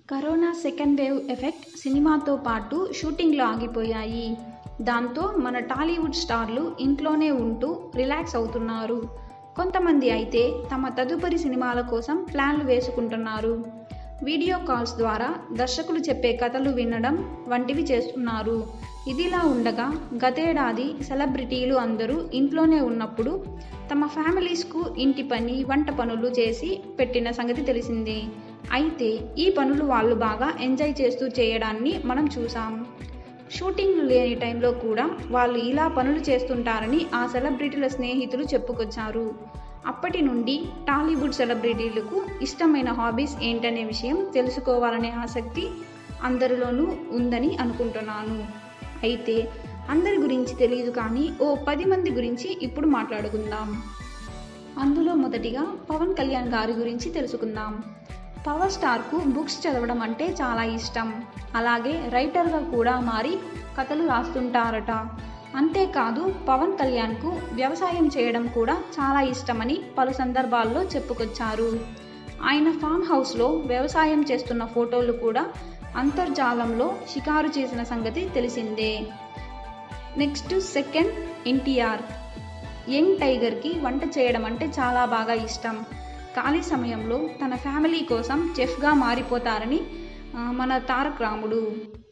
corona second wave effect సినిమాతో పాటు షూటింగ్లు ఆగిపోయాయి దాంతో మన టాలీవుడ్ స్టార్లు ఇంట్లోనే ఉంటూ రిలాక్స్ అవుతున్నారు కొంతమంది అయితే తమ తదుపరి సినిమాల కోసం ప్లాన్లు వేసుకుంటున్నారు వీడియో కాల్స్ ద్వారా దర్శకులు చెప్పే కథలు వినడం వంటివి చేస్తున్నారు ఇదిలా ఉండగా గతేడాది సెలబ్రిటీలు అందరూ ఇంట్లోనే ఉన్నప్పుడు తమ ఫ్యామిలీస్కు ఇంటి పని వంట పనులు చేసి పెట్టిన సంగతి తెలిసిందే అయితే ఈ పనులు వాళ్ళు బాగా ఎంజాయ్ చేస్తూ చేయడాన్ని మనం చూసాం షూటింగ్లు లేని టైంలో కూడా వాళ్ళు ఇలా పనులు చేస్తుంటారని ఆ సెలబ్రిటీల స్నేహితులు చెప్పుకొచ్చారు అప్పటి నుండి టాలీవుడ్ సెలబ్రిటీలకు ఇష్టమైన హాబీస్ ఏంటనే విషయం తెలుసుకోవాలనే ఆసక్తి అందరిలోనూ ఉందని అనుకుంటున్నాను అయితే అందరి గురించి తెలియదు కానీ ఓ పది మంది గురించి ఇప్పుడు మాట్లాడుకుందాం అందులో మొదటిగా పవన్ కళ్యాణ్ గారి గురించి తెలుసుకుందాం పవర్ స్టార్కు బుక్స్ చదవడం అంటే చాలా ఇష్టం అలాగే రైటర్గా కూడా మారి కథలు రాస్తుంటారట అంతేకాదు పవన్ కళ్యాణ్కు వ్యవసాయం చేయడం కూడా చాలా ఇష్టమని పలు సందర్భాల్లో చెప్పుకొచ్చారు ఆయన ఫామ్ హౌస్లో వ్యవసాయం చేస్తున్న ఫోటోలు కూడా అంతర్జాలంలో షికారు చేసిన సంగతి తెలిసిందే నెక్స్ట్ సెకండ్ ఎన్టీఆర్ యంగ్ టైగర్కి వంట చేయడం అంటే చాలా బాగా ఇష్టం ఖాళీ సమయంలో తన ఫ్యామిలీ కోసం చెఫ్గా మారిపోతారని ఆ, మన తారక్ రాముడు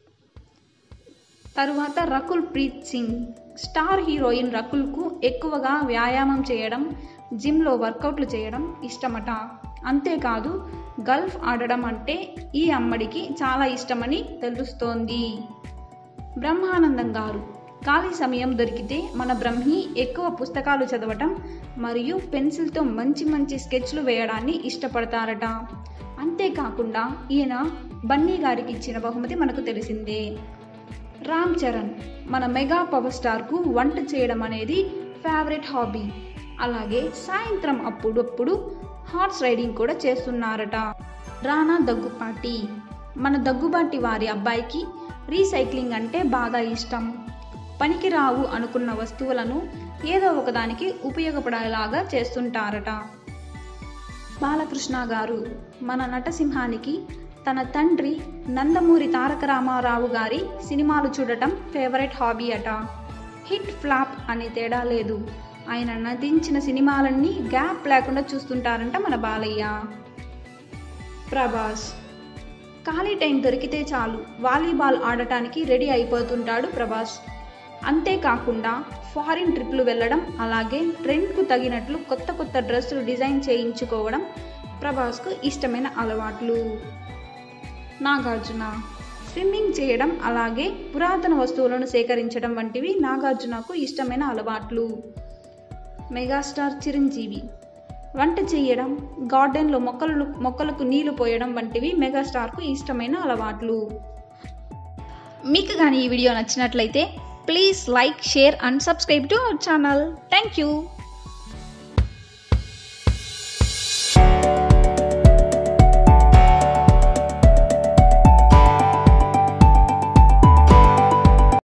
తరువాత రకుల్ ప్రీత్ సింగ్ స్టార్ హీరోయిన్ రకుల్కు ఎక్కువగా వ్యాయామం చేయడం జిమ్లో వర్కౌట్లు చేయడం ఇష్టమట అంతేకాదు గల్ఫ్ ఆడడం అంటే ఈ అమ్మడికి చాలా ఇష్టమని తెలుస్తోంది బ్రహ్మానందం గారు ఖాళీ సమయం దొరికితే మన బ్రహ్మి ఎక్కువ పుస్తకాలు చదవటం మరియు పెన్సిల్తో మంచి మంచి స్కెచ్లు వేయడాన్ని ఇష్టపడతారట అంతేకాకుండా ఈయన బన్నీ గారికి ఇచ్చిన బహుమతి మనకు తెలిసిందే రామ్ చరణ్ మన మెగా పవర్ స్టార్కు వంట చేయడం అనేది ఫేవరెట్ హాబీ అలాగే సాయంత్రం అప్పుడప్పుడు హార్స్ రైడింగ్ కూడా చేస్తున్నారట రానా దగ్గుపాటి మన దగ్గుబాటి వారి అబ్బాయికి రీసైక్లింగ్ అంటే బాగా ఇష్టం పనికిరావు అనుకున్న వస్తువులను ఏదో ఒకదానికి ఉపయోగపడేలాగా చేస్తుంటారట బాలకృష్ణ గారు మన నటసింహానికి తన తండ్రి నందమూరి తారక రామారావు గారి సినిమాలు చూడటం ఫేవరెట్ హాబీ అట హిట్ ఫ్లాప్ అనే తేడా లేదు ఆయన నటించిన సినిమాలన్నీ గ్యాప్ లేకుండా చూస్తుంటారంట మన బాలయ్య ప్రభాస్ ఖాళీ టైం దొరికితే చాలు వాలీబాల్ ఆడటానికి రెడీ అయిపోతుంటాడు ప్రభాస్ అంతేకాకుండా ఫారిన్ ట్రిప్లు వెళ్ళడం అలాగే ట్రెండ్కు తగినట్లు కొత్త కొత్త డ్రెస్సులు డిజైన్ చేయించుకోవడం ప్రభాస్కు ఇష్టమైన అలవాట్లు నాగార్జున స్విమ్మింగ్ చేయడం అలాగే పురాతన వస్తువులను సేకరించడం వంటివి నాగార్జునకు ఇష్టమైన అలవాట్లు మెగాస్టార్ చిరంజీవి వంట చేయడం గార్డెన్లో మొక్కలు మొక్కలకు నీళ్లు పోయడం వంటివి మెగాస్టార్కు ఇష్టమైన అలవాట్లు మీకు కానీ ఈ వీడియో నచ్చినట్లయితే please like share and subscribe to our channel thank you